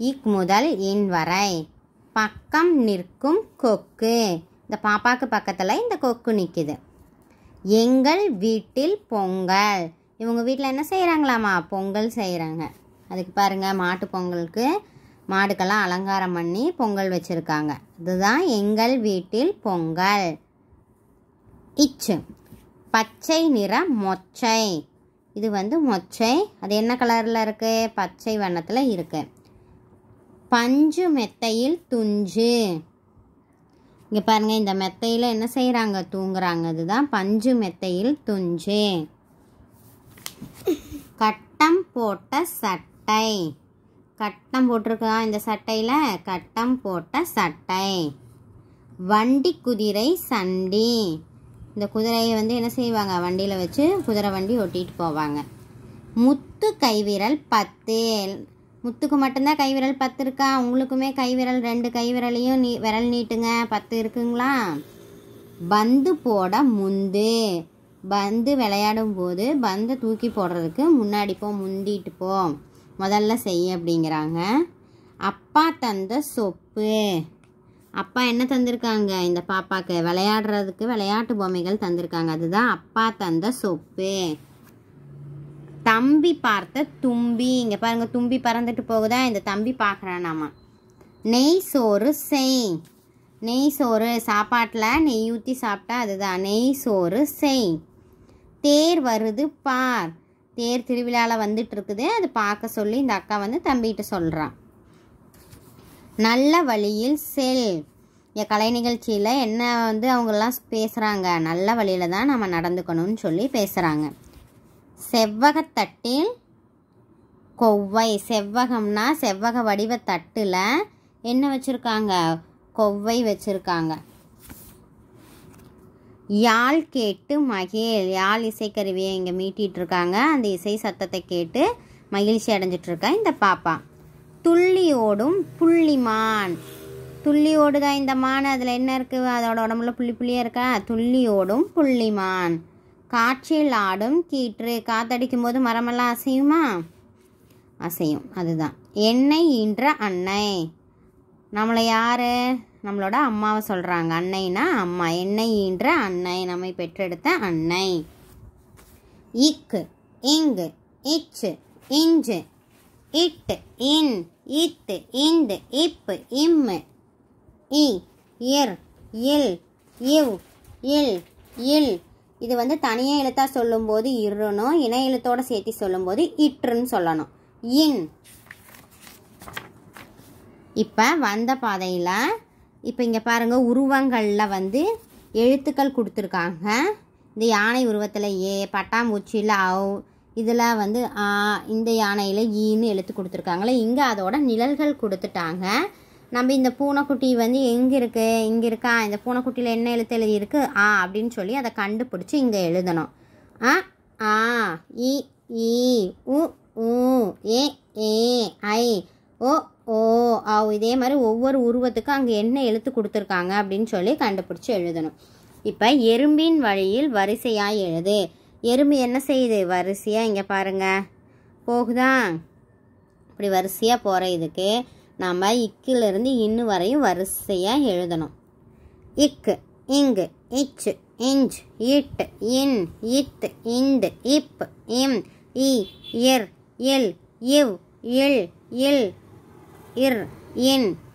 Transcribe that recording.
இக் முதல் இன் வரை பக்கம் நிற்கும் கொக்கு இந்த பாப்பாக்கு பக்கத்தில் இந்த கொக்கு நிற்குது எங்கள் வீட்டில் பொங்கல் இவங்க வீட்டில் என்ன செய்கிறாங்களாமா பொங்கல் செய்கிறாங்க அதுக்கு பாருங்கள் மாட்டு பொங்கலுக்கு மாடுக்கெல்லாம் அலங்காரம் பண்ணி பொங்கல் வச்சுருக்காங்க இதுதான் எங்கள் வீட்டில் பொங்கல் இச்சு பச்சை நிற மொச்சை இது வந்து மொச்சை அது என்ன கலரில் இருக்குது பச்சை வண்ணத்தில் இருக்குது பஞ்சு மெத்தையில் துஞ்சு இங்கே பாருங்கள் இந்த மெத்தையில் என்ன செய்கிறாங்க தூங்குறாங்க இதுதான் பஞ்சு மெத்தையில் துஞ்சு கட்டம் போட்ட சட்டை கட்டம் போட்டிருக்கா இந்த சட்டையில் கட்டம் போட்ட சட்டை வண்டி குதிரை சண்டி இந்த குதிரையை வந்து என்ன செய்வாங்க வண்டியில் வச்சு குதிரை வண்டி ஒட்டிட்டு போவாங்க முத்து கைவிரல் பத்து முத்துக்கு மட்டும்தான் கைவிரல் பத்து இருக்கா உங்களுக்குமே கைவிரல் ரெண்டு கைவிரலையும் நீ விரல் நீட்டுங்க பத்து இருக்குங்களா பந்து போட முந்து பந்து விளையாடும் போது பந்தை தூக்கி போடுறதுக்கு முன்னாடி போ முந்திட்டு போ முதல்ல செய்ய அப்படிங்கிறாங்க அப்பா தந்த சொப்பு அப்பா என்ன தந்திருக்காங்க இந்த பாப்பாக்கு விளையாடுறதுக்கு விளையாட்டு பொம்மைகள் தந்திருக்காங்க அதுதான் அப்பா தந்த சொப்பு தம்பி பார்த்த தும்பி இங்கே பாருங்க தும்பி பறந்துட்டு போகுதா இந்த தம்பி பார்க்குறான் நாம நெய் சோறு செய் நெய் சோறு சாப்பாட்டில் நெய் ஊற்றி சாப்பிட்டா அதுதான் நெய் சோறு செய் தேர் வருது பார் தேர் திருவிழாவில் வந்துட்டு இருக்குது அது பார்க்க சொல்லி இந்த அக்கா வந்து தம்பிகிட்ட சொல்கிறான் நல்ல வழியில் செல் இந்த கலை நிகழ்ச்சியில் என்ன வந்து அவங்கெல்லாம் பேசுகிறாங்க நல்ல வழியில் தான் நம்ம நடந்துக்கணும்னு சொல்லி பேசுகிறாங்க செவ்வகத்தட்டில் கொவ்வை செவ்வகம்னா செவ்வக வடிவ தட்டில் என்ன வச்சுருக்காங்க கொவ்வை வச்சுருக்காங்க யாழ் கேட்டு மகிழ் யாழ் இசைக்கருவியை இங்கே மீட்டிகிட்டு இருக்காங்க அந்த இசை சத்தத்தை கேட்டு மகிழ்ச்சி அடைஞ்சிட்டு இருக்கா இந்த பாப்பா துள்ளியோடும் புள்ளிமான் துள்ளி தான் இந்த மான் அதில் என்ன இருக்குது அதோட உடம்புல புள்ளி புள்ளியாக இருக்கா துள்ளியோடும் புள்ளிமான் காற்றில் ஆடும் கீற்று காத்தடிக்கும் போது மரமெல்லாம் அசையுமா அசையும் அதுதான் என்னை ஈன்ற அன்னை நம்மளை யார் நம்மளோட அம்மாவை சொல்கிறாங்க அன்னைனா அம்மா என்னை ஈன்ற அன்னை நம்மை பெற்றெடுத்த அன்னை இக்கு இங்கு இச்சு இஞ்சு இட்டு இன் இத்து இந்து இப்பு இம்மு இ இர் இல் இவ் இல் இல் இது வந்து தனியாக எழுத்தா சொல்லும்போது இருணும் இணை எழுத்தோட சேர்த்து சொல்லும்போது இற்றுன்னு சொல்லணும் இன் இப்போ வந்த பாதையில் இப்போ இங்கே பாருங்கள் உருவங்களில் வந்து எழுத்துக்கள் கொடுத்துருக்காங்க இந்த யானை உருவத்தில் ஏ பட்டாம்பூச்சியில் அவ் இதில் வந்து ஆ இந்த யானையில் ஈன்னு எழுத்து கொடுத்துருக்காங்களே இங்கே அதோட நிழல்கள் கொடுத்துட்டாங்க நம்ம இந்த பூனைக்குட்டி வந்து எங்கே இருக்குது இங்கே இருக்கா இந்த பூனைக்குட்டியில் என்ன எழுத்து எழுதி இருக்கு ஆ அப்படின்னு சொல்லி அதை கண்டுபிடிச்சி இங்கே எழுதணும் ஆ ஆ இ ஈ உ ஊ ஏ ஏ ஐ ஓ ஓ ஆ இதே மாதிரி ஒவ்வொரு உருவத்துக்கும் அங்கே என்ன எழுத்து கொடுத்துருக்காங்க அப்படின்னு சொல்லி கண்டுபிடிச்சி எழுதணும் இப்போ எறும்பின் வழியில் வரிசையாக எழுது எறும்பு என்ன செய்யுது வரிசையாக இங்கே பாருங்க போகுதா இப்படி வரிசையாக போகிற இதுக்கு நம்ம இக்கிலிருந்து இன்னு வரையும் வரிசையாக எழுதணும் இக்கு இங்கு இச்சு இஞ்ச் இட் இன் இத் இந்து இப் இம் இ இர் இல் இவ் இல் இல் இர் இன்